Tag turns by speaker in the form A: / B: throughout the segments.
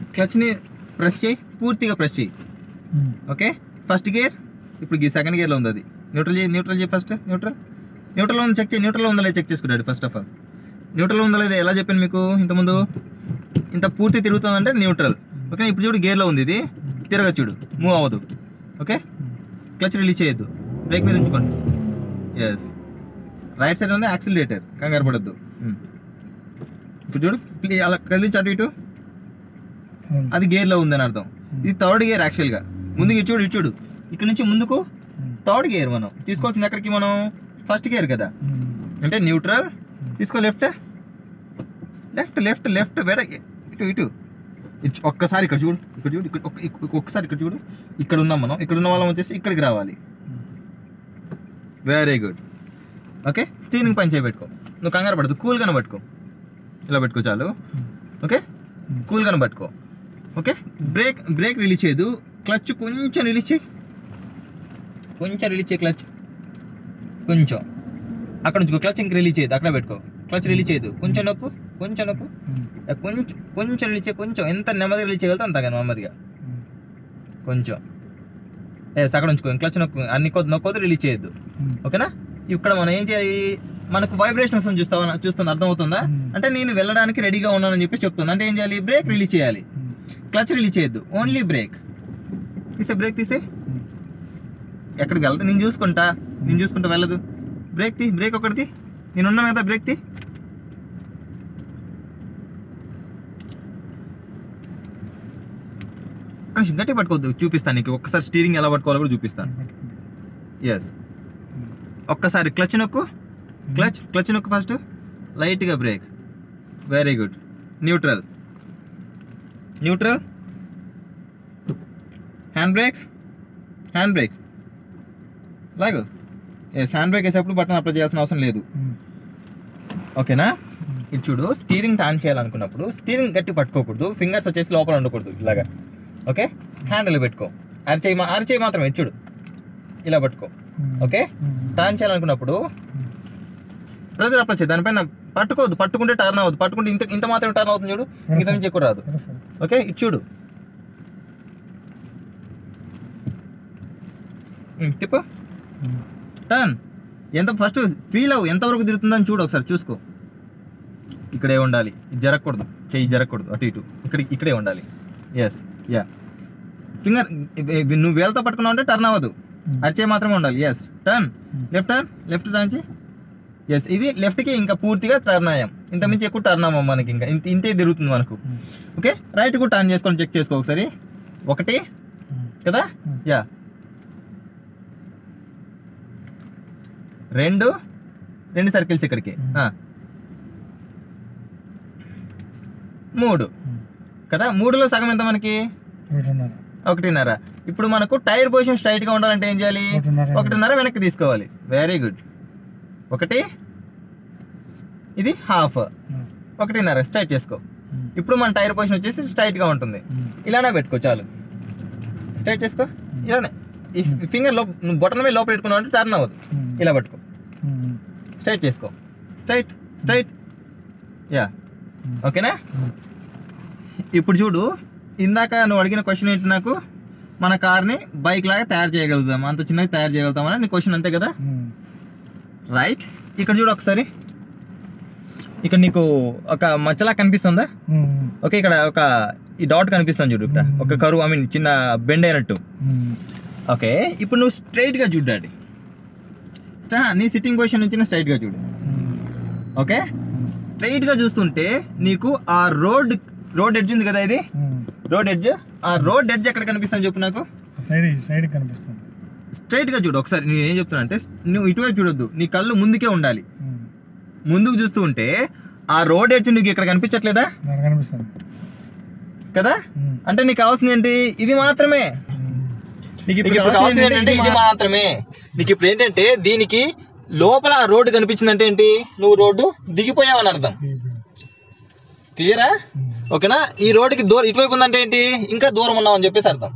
A: క్లచ్ని press చేయి పూర్తిగా press చేయి ఓకే ఫస్ట్ గేర్ ఇప్పుడు ఈ సెకండ్ గేర్లో ఉంది అది న్యూట్రల్ చేయి న్యూట్రల్ చేయి ఫస్ట్ న్యూట్రల్ న్యూట్రల్ ఉంది చెక్ చేయి న్యూట్రల్ ఉందా లేదా చెక్ చేసుకున్నాడు ఫస్ట్ ఆఫ్ ఆల్ న్యూట్రల్ ఉందా లేదా ఎలా చెప్పాను మీకు ఇంతకుముందు ఇంత పూర్తి తిరుగుతుందంటే న్యూట్రల్ ఓకే ఇప్పుడు చూడు గేర్లో ఉంది ఇది తిరగచ్చు చూడు మూవ్ అవ్వదు ఓకే క్లచ్ రిలీజ్ చేయొద్దు బ్రేక్ మీద ఉంచుకోండి ఎస్ రైట్ సైడ్ ఉంది యాక్సిలేటర్ కంగారు పడద్దు ఇప్పుడు చూడు ప్లీ- అలా కదిలించి అటు ఇటు అది గేర్లో ఉందని అర్థం ఇది థర్డ్ గేర్ యాక్చువల్గా ముందుకు ఇటు చూడు ఇటు చూడు ఇక్కడ నుంచి ముందుకు థర్డ్ గేర్ మనం తీసుకోవాల్సింది ఎక్కడికి మనం ఫస్ట్ గేర్ కదా అంటే న్యూట్రల్ తీసుకో లెఫ్ట్ లెఫ్ట్ లెఫ్ట్ లెఫ్ట్ వేరే ఇటు ఇటు ఇటు ఒక్కసారి ఇక్కడ చూడు ఇక్కడ చూడు ఇక్కడ ఒక్క- ఇక్- ఒక్కసారి ఇక్కడ చూడు ఇక్కడ ఉన్నాం మనం ఇక్కడ ఉన్న వాళ్ళం వచ్చేసి ఇక్కడికి రావాలి వెరీ గుడ్ ఓకే స్టీరింగ్ పని చేయబెట్టుకో నువ్వు కంగారు పడదు కూల్గానే పట్టుకో ఇలా పెట్టుకో చాలు ఓకే కూల్గానే పట్టుకో ఓకే బ్రేక్ బ్రేక్ రిలీజ్ చేయదు క్లచ్ కొంచెం రిలీజ్ చేయి కొంచెం రిలీజ్ చేయి క్లచ్ కొంచెం అక్కడ నుంచి క్లచ్ ఇంక రిలీజ్ చేయదు అక్కడ పెట్టుకో క్లచ్ రిలీజ్ చేయదు కొంచెం నొక్కు కొంచెం నొక్కు కొంచెం కొంచెం రిలీజ్ చేయి కొంచెం ఎంత నెమ్మదిగా రిలీజ్ చేయగలుగుతా అంత నెమ్మదిగా కొంచెం ఎస్ అక్కడ ఉంచుకో క్లచ్ నొక్కు అన్ని కొద్ది నొక్కొద్దు రిలీజ్ చేయొద్దు ఓకేనా ఇక్కడ మనం ఏం చేయాలి మనకు వైబ్రేషన్ వస్తుంది చూస్తావా చూస్తుంది అర్థమవుతుందా అంటే నేను వెళ్ళడానికి రెడీగా ఉన్నానని చెప్పి చెప్తుంది అంటే ఏం చేయాలి బ్రేక్ రిలీజ్ చేయాలి క్లచ్ రిలీజ్ చేయొద్దు ఓన్లీ బ్రేక్ తీసే బ్రేక్ తీసే ఎక్కడికి వెళ్తా నేను చూసుకుంటా నేను చూసుకుంటా వెళ్ళదు బ్రేక్ తీ బ్రేక్ ఒకటిది నేను ఉన్నాను కదా బ్రేక్ తీ కొంచెం గట్టి పట్టుకోవద్దు చూపిస్తాను నీకు ఒక్కసారి స్టీరింగ్ ఎలా పట్టుకోవాలో కూడా చూపిస్తాను ఎస్ ఒక్కసారి క్లచ్ నొక్కు క్లచ్ క్లచ్ నొక్కు ఫస్ట్ లైట్గా brake very good neutral neutral hand brake hand brake లాగు ఎస్ హ్యాండ్ బ్రేక్ వేసేటప్పుడు బటన్ అప్లై చేయాల్సిన అవసరం లేదు ఓకేనా ఇది చూడు స్టీరింగ్ టర్న్ చేయాలనుకున్నప్పుడు స్టీరింగ్ గట్టి పట్టుకోకూడదు ఫింగర్స్ వచ్చేసి లోపల ఉండకూడదు ఇలాగా ఓకే హ్యాండిల్ పెట్టుకో అరిచేయి మా అరిచేయి మాత్రం ఇది చూడు ఇలా పట్టుకో ఓకే టర్న్ చేయాలనుకున్నప్పుడు ప్రెజర్ అప్లై చేయి దానిపైన పట్టుకోవద్దు పట్టుకుంటే టర్న్ అవ్వదు పట్టుకుంటే ఇంత ఇంత మాత్రం టర్న్ అవుతుంది చూడు ఇంత నుంచి ఎక్కువ రాదు ఓకే ఇది చూడు ఉమ్, తిప్పు టర్న్ ఎంత ఫస్ట్ ఫీల్ అవ్వు ఎంతవరకు తిరుగుతుందని చూడు ఒకసారి చూసుకో ఇక్కడే ఉండాలి ఇది జరగకూడదు చెయ్యి జరగకూడదు అటు ఇటు ఇక్కడ ఇక్కడే ఉండాలి ఎస్ యా ఫింగర్ నువ్వు వేలతో పట్టుకున్నావు అంటే టర్న్ అవ్వదు అరిచే మాత్రమే ఉండాలి yes turn left turn left turn చేయి ఎస్ ఇది లెఫ్ట్కి ఇంకా పూర్తిగా టర్న్ అయ్యాం ఇంత మించి ఎక్కువ టర్న్ అవ్వం మనకి ఇంకా ఇంత ఇంతే తిరుగుతుంది మనకు ఓకే రైట్ కూడా టర్న్ చేసుకొని చెక్ చేసుకో ఒకసారి ఒకటి కదా యా రెండు రెండు సర్కిల్స్ ఇక్కడికి ఆ. మూడు కదా మూడులో సగం ఎంత మనకి
B: ఒకటిన్నర
A: ఒకటిన్నర ఇప్పుడు మనకు టైర్ పొజిషన్ స్ట్రైట్ గా ఉండాలంటే ఏం చేయాలి
B: ఒకటిన్నర.
A: ఒకటిన్నర వెనక్కి తీసుకోవాలి వెరీ గుడ్ ఒకటి ఇది హాఫ్ ఒకటిన్నర స్ట్రైట్ చేసుకో ఇప్పుడు మన టైర్ పొజిషన్ వచ్చేసి స్ట్రైట్ గా ఉంటుంది ఇలానే పెట్టుకో చాలు స్ట్రైట్ చేసుకో ఇలానే ఈ ఫింగర్ లో బొటన్ మీద లోపల పెట్టుకున్నావు అంటే టర్న్ అవ్వదు ఇలా పట్టుకో స్ట్రైట్ చేసుకో స్ట్రైట్ స్ట్రైట్ యా ఓకేనా ఇప్పుడు చూడు ఇందాక నువ్వు అడిగిన క్వశ్చన్ ఏంటి నాకు మన కార్ని బైక్ లాగా తయారు చేయగలుగుతాం అంత చిన్నగా తయారు చేయగలుగుతామని నీ క్వశ్చన్ అంతే కదా రైట్ ఇక్కడ చూడు ఒకసారి ఇక్కడ నీకు ఒక మచ్చలా కనిపిస్తుందా ఓకే ఇక్కడ ఒక ఈ డాట్ కనిపిస్తుంది చూడు ఇక్కడ ఒక కరువు ఐ మీన్ చిన్న బెండ్ అయినట్టు ఓకే ఇప్పుడు నువ్వు స్ట్రైట్గా చూడాలి నీ సిట్టింగ్ పొజిషన్ నుంచి స్ట్రైట్గా చూడు ఓకే స్ట్రైట్గా చూస్తుంటే నీకు ఆ రోడ్ రోడ్ ఎడ్జ్ ఉంది కదా ఇది రోడ్ ఎడ్జ్ ఆ రోడ్ ఎడ్జ్ ఎక్కడ కనిపిస్తుంది చెప్పు నాకు
B: సైడ్ సైడ్ కనిపిస్తుంది
A: స్ట్రైట్గా చూడు ఒకసారి నేను ఏం చెప్తున్నా అంటే నువ్వు ఇటువైపు చూడొద్దు నీ కళ్ళు ముందుకే ఉండాలి ముందుకు చూస్తూ ఉంటే ఆ రోడ్ ఎడ్జ్ నీకు ఇక్కడ కనిపించట్లేదా
B: నాకు కనిపిస్తుంది
A: కదా అంటే నీకు కావాల్సింది ఏంటి ఇది మాత్రమే నీకు ఇప్పుడు కావాల్సింది ఏంటంటే ఇది మాత్రమే నీకు ఇప్పుడు ఏంటంటే దీనికి లోపల రోడ్డు కనిపించిందంటే ఏంటి నువ్వు రోడ్డు దిగిపోయావని అర్థం క్లియరా ఓకేనా ఈ రోడ్డుకి దూరం ఇటువైపు ఉందంటే ఏంటి ఇంకా దూరం ఉన్నావని చెప్పేసి అర్థం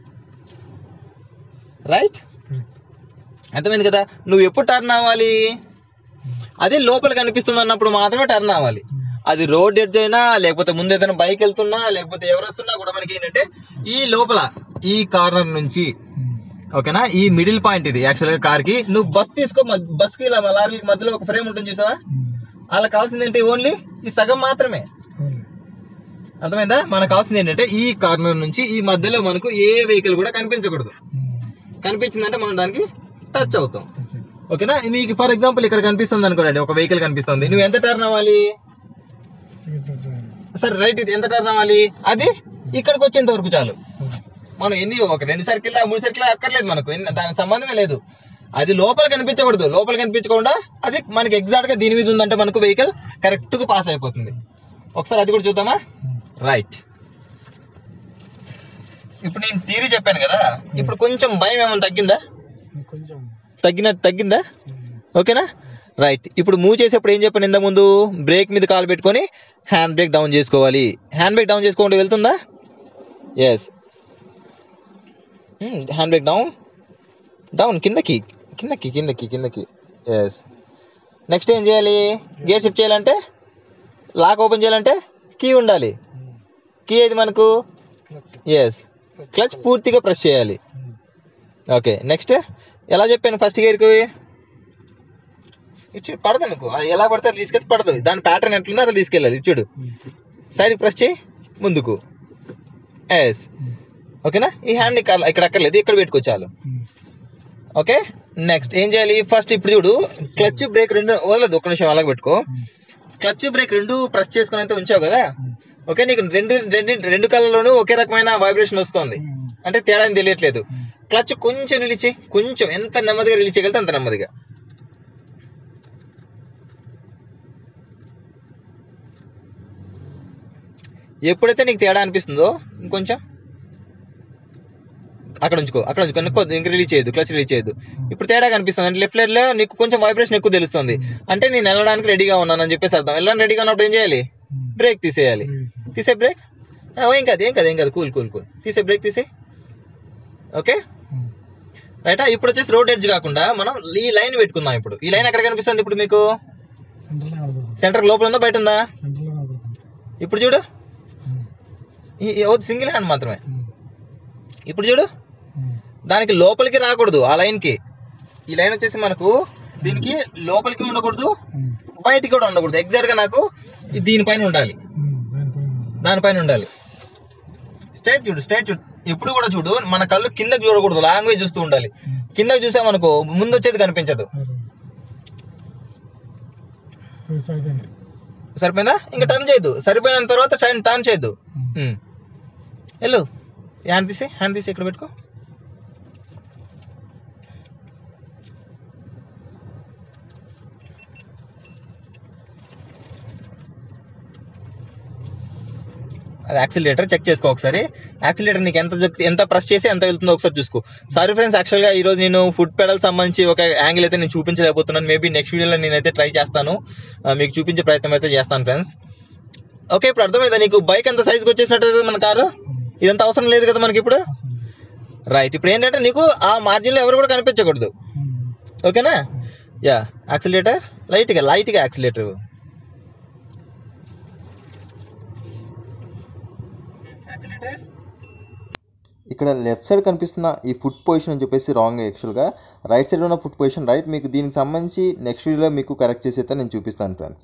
A: రైట్ అర్థమైంది కదా నువ్వు ఎప్పుడు టర్న్ అవ్వాలి అది లోపల కనిపిస్తుంది అన్నప్పుడు మాత్రమే టర్న్ అవ్వాలి అది రోడ్ ఎడ్జ్ అయినా లేకపోతే ముందు ఏదైనా బైక్ వెళ్తున్నా లేకపోతే ఎవరు వస్తున్నా కూడా మనకి ఏంటంటే ఈ లోపల ఈ కార్నర్ నుంచి ఓకేనా ఈ మిడిల్ పాయింట్ ఇది యాక్చువల్ గా కార్ కి నువ్వు బస్ తీసుకో బస్ కి ఇలా లారీకి మధ్యలో ఒక ఫ్రేమ్ ఉంటుంది చూసావా అలా కావాల్సింది ఏంటి ఓన్లీ ఈ సగం మాత్రమే అర్థమైందా మనకు కావాల్సింది ఏంటంటే ఈ కార్నర్ నుంచి ఈ మధ్యలో మనకు ఏ వెహికల్ కూడా కనిపించకూడదు కనిపించిందంటే మనం దానికి టచ్ అవుతాం ఓకేనా మీకు ఫర్ ఎగ్జాంపుల్ ఇక్కడ కనిపిస్తుంది అనుకోండి ఒక వెహికల్ కనిపిస్తుంది నువ్వు ఎంత టర్న్ అవ్వాలి సరే రైట్ ఇది ఎంత టర్న్ అవ్వాలి అది ఇక్కడికి వచ్చేంత వరకు చాలు మనం ఎన్ని ఒక రెండు సర్కిల్ మూడు సర్కిల్ అక్కర్లేదు మనకు ఎన్ని- దానికి సంబంధమే లేదు అది లోపల కనిపించకూడదు లోపల కనిపించకుండా అది మనకి ఎగ్జాక్ట్ గా దీని మీద ఉందంటే మనకు వెహికల్ కరెక్ట్ గా పాస్ అయిపోతుంది ఒకసారి అది కూడా చూద్దామా రైట్ ఇప్పుడు నేను థీరీ చెప్పాను కదా ఇప్పుడు కొంచెం భయం ఏమైనా తగ్గిందా
B: కొంచెం
A: తగ్గినట్టు తగ్గిందా ఓకేనా రైట్ ఇప్పుడు మూవ్ చేసేప్పుడు ఏం చెప్పాను ఇంత ముందు బ్రేక్ మీద కాలు పెట్టుకొని హ్యాండ్ బ్రేక్ డౌన్ చేసుకోవాలి హ్యాండ్ బ్రేక్ డౌన్ చేసుకోకుండా వెళ్తుందా yes hand brake down down కిందకి కిందకి కిందకి కిందకి ఎస్ నెక్స్ట్ ఏం చేయాలి గేర్ షిఫ్ట్ చేయాలంటే లాక్ ఓపెన్ చేయాలంటే కీ ఉండాలి కీ ఏది మనకు ఎస్ క్లచ్ పూర్తిగా ప్రెస్ చేయాలి ఓకే నెక్స్ట్ ఎలా చెప్పాను ఫస్ట్ గేర్కి ఇటు చూడు, పడదు నీకు అది ఎలా పడితే అది తీసుకెళ్ళి పడదు దాని ప్యాటర్న్ ఎట్లుందో అట్లా తీసుకెళ్ళాలి ఇటు చూడు సైడ్కి ప్రెస్ చేయి ముందుకు ఎస్ ఓకేనా ఈ హ్యాండ్ ఇక్కడ అక్కర్లేదు ఇక్కడ పెట్టుకో చాలు ఓకే నెక్స్ట్ ఏం చేయాలి ఫస్ట్ ఇప్పుడు చూడు క్లచ్ బ్రేక్ రెండు వదలదు ఒక నిమిషం అలాగ పెట్టుకో క్లచ్ బ్రేక్ రెండు ప్రెస్ చేసుకుని అయితే ఉంచావు కదా ఓకే నీకు రెండు రెండు రెండు కళ్ళలోనూ ఒకే రకమైన వైబ్రేషన్ వస్తుంది అంటే తేడా ఏం తెలియట్లేదు క్లచ్ కొంచెం రిలీజ్ చేయి కొంచెం ఎంత నెమ్మదిగా రిలీజ్ చేయగలితే అంత నెమ్మదిగా ఎప్పుడైతే నీకు తేడా అనిపిస్తుందో ఇంకొంచెం అక్కడ ఉంచుకో అక్కడ ఉంచుకో ఇంకో ఇంక రిలీజ్ చేయదు క్లచ్ రిలీజ్ చేయదు ఇప్పుడు తేడా కనిపిస్తుంది అంటే లెఫ్ట్ లెడ్ లో నీకు కొంచెం వైబ్రేషన్ ఎక్కువ తెలుస్తుంది అంటే నేను వెళ్ళడానికి రెడీగా ఉన్నానని చెప్పేసి అర్థం వెళ్ళడానికి రెడీగా ఉన్నప్పుడు ఏం చేయాలి బ్రేక్ తీసేయాలి తీసే బ్రేక్ ఏం కాదు ఏం కాదు ఏం కాదు కూల్ కూల్ కూల్ తీసే బ్రేక్ తీసే ఓకే రైటా ఇప్పుడు వచ్చేసి రోడ్ ఎడ్జ్ కాకుండా మనం ఈ లైన్ పెట్టుకుందాం ఇప్పుడు ఈ లైన్ ఎక్కడ కనిపిస్తుంది ఇప్పుడు మీకు
B: సెంటర్లో కనబడుతుంది
A: సెంటర్ లోపల ఉందా బయట ఉందా
B: సెంటర్లో కనబడుతుంది
A: ఇప్పుడు చూడు సింగిల్ హ్యాండ్ మాత్రమే ఇప్పుడు చూడు దానికి లోపలికి రాకూడదు ఆ లైన్ కి ఈ లైన్ వచ్చేసి మనకు దీనికి లోపలికి ఉండకూడదు బయటికి కూడా ఉండకూడదు ఎగ్జాక్ట్ గా నాకు ఇది దీనిపైన ఉండాలి
B: దానిపైన
A: దానిపైన ఉండాలి స్ట్రైట్ చూడు స్ట్రైట్ చూడు ఎప్పుడు కూడా చూడు మన కళ్ళు కిందకి చూడకూడదు లాంగ్వేజ్ చూస్తూ ఉండాలి కిందకి చూసామనుకో ముందు వచ్చేది కనిపించదు
B: అయిపోయింది
A: సరిపోయిందా ఇంకా టర్న్ చేయొద్దు సరిపోయిన తర్వాత టర్న్ టర్న్ చేయొద్దు ఉమ్. వెళ్ళు హ్యాండ్ తీసి హ్యాండ్ తీసి ఇక్కడ పెట్టుకో అది యాక్సిలేటర్ చెక్ చేసుకో ఒకసారి యాక్సిలేటర్ నీకు ఎంత చెక్- ఎంత ప్రెస్ చేసి ఎంత వెళ్తుందో ఒకసారి చూసుకో సారీ ఫ్రెండ్స్ యాక్చువల్గా ఈ రోజు నేను ఫుడ్ పెడల్ సంబంధించి ఒక యాంగిల్ అయితే నేను చూపించలేకపోతున్నాను మేబీ నెక్స్ట్ వీడియోలో నేనైతే ట్రై చేస్తాను ఆ, మీకు చూపించే ప్రయత్నం అయితే చేస్తాను ఫ్రెండ్స్ ఓకే ఇప్పుడు అర్థమైందా నీకు బైక్ ఎంత సైజ్కి వచ్చేసినట్టు మన కారు ఇదంతా అవసరం లేదు కదా మనకి ఇప్పుడు రైట్ ఇప్పుడు ఏంటంటే నీకు ఆ మార్జిన్లో ఎవరు కూడా కనిపించకూడదు ఓకేనా యా యాక్సిలేటర్ లైట్గా లైట్గా యాక్సిలేటర్
C: ఇక్కడ లెఫ్ట్ సైడ్ కనిపిస్తున్న ఈ ఫుట్ పొజిషన్ అని చెప్పేసి రాంగ్ యాక్చువల్గా రైట్ సైడ్ ఉన్న ఫుట్ పొజిషన్ రైట్ మీకు దీనికి సంబంధించి నెక్స్ట్ వీడియోలో మీకు కరెక్ట్ చేసి అయితే నేను చూపిస్తాను ఫ్రెండ్స్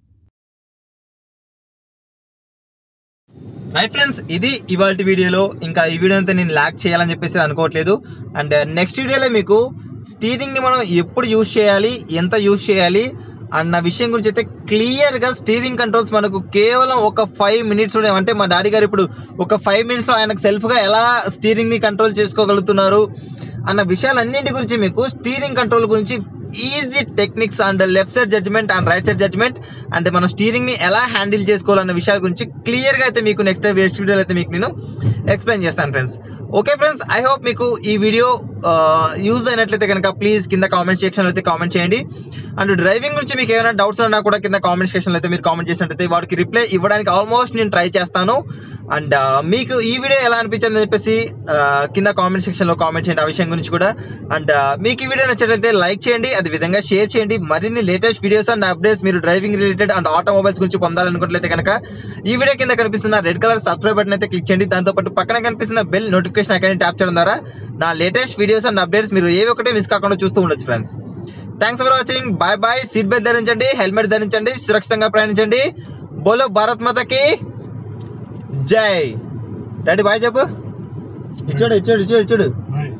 A: రైట్ ఫ్రెండ్స్ ఇది ఇవాళ వీడియోలో ఇంకా ఈ వీడియో అంతా నేను ల్యాక్ చేయాలని చెప్పేసి అనుకోవట్లేదు అండ్ నెక్స్ట్ వీడియోలో మీకు స్టీరింగ్ ని మనం ఎప్పుడు యూజ్ చేయాలి ఎంత యూజ్ చేయాలి అన్న విషయం గురించి అయితే క్లియర్ గా స్టీరింగ్ కంట్రోల్స్ మనకు కేవలం ఒక ఫైవ్ మినిట్స్ అంటే మా డాడీ గారు ఇప్పుడు ఒక ఫైవ్ మినిట్స్ లో ఆయనకు సెల్ఫ్ గా ఎలా స్టీరింగ్ ని కంట్రోల్ చేసుకోగలుగుతున్నారు అన్న విషయాలన్నింటి గురించి మీకు స్టీరింగ్ కంట్రోల్ గురించి easy techniques and left side judgement and right side judgement అంటే మన స్టీరింగ్ ని ఎలా హ్యాండిల్ చేసుకోవాలన్న విషయాల గురించి క్లియర్ గా అయితే మీకు నెక్స్ట్ వేస్ట్ వీడియోలో అయితే మీకు నేను ఎక్స్ప్లెయిన్ చేస్తాను friends okay friends I hope మీకు ఈ వీడియో యూజ్ అయినట్లయితే కనుక ప్లీజ్ కింద కామెంట్ సెక్షన్ అయితే కామెంట్ చేయండి అండ్ డ్రైవింగ్ గురించి మీకు ఏమైనా డౌట్స్ ఉన్నా కూడా కింద కామెంట్ సెక్షన్లో అయితే మీరు కామెంట్ చేసినట్టయితే వాటికి రిప్లై ఇవ్వడానికి ఆల్మోస్ట్ నేను ట్రై చేస్తాను అండ్ మీకు ఈ వీడియో ఎలా అనిపించింది అని చెప్పేసి ఆ, కింద కామెంట్ సెక్షన్లో కామెంట్ చేయండి ఆ విషయం గురించి కూడా అండ్ మీకు ఈ వీడియో నచ్చినట్లయితే లైక్ చేయండి అదే విధంగా షేర్ చేయండి మరిన్ని లేటెస్ట్ వీడియోస్ అండ్ అప్డేట్స్ మీరు డ్రైవింగ్ రిలేటెడ్ అండ్ ఆటోమొబైల్స్ గురించి పొందాలనుకున్నట్లయితే కనుక ఈ వీడియో కింద కనిపిస్తున్న రెడ్ కలర్ సబ్స్క్రైబ్ బటన్ అయితే క్లిక్ చేయండి దాంతోపాటు పక్కన కనిపిస్తున్న బెల్ నోటిఫికేషన్ ఐకాన్ ట్యాప్ చేయడం ద్వారా నా లేటెస్ట్ వీడియోస్ అండ్ అప్డేట్స్ మీరు ఏ ఒక్కటే మిస్ కాకుండా చూస్తూ ఉండొచ్చు friends thanks for watching bye bye seat belt ధరించండి హెల్మెట్ ధరించండి సురక్షితంగా ప్రయాణించండి బోలో భారత్ మాతకి జై డాడీ బాయ్ చెప్పు ఇచ్చాడు ఇచ్చాడు ఇచ్చాడు ఇచ్చాడు
B: బాయ్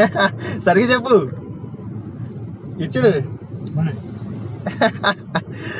A: సరిగ్గా చెప్పు ఇచ్చాడు
B: బాయ్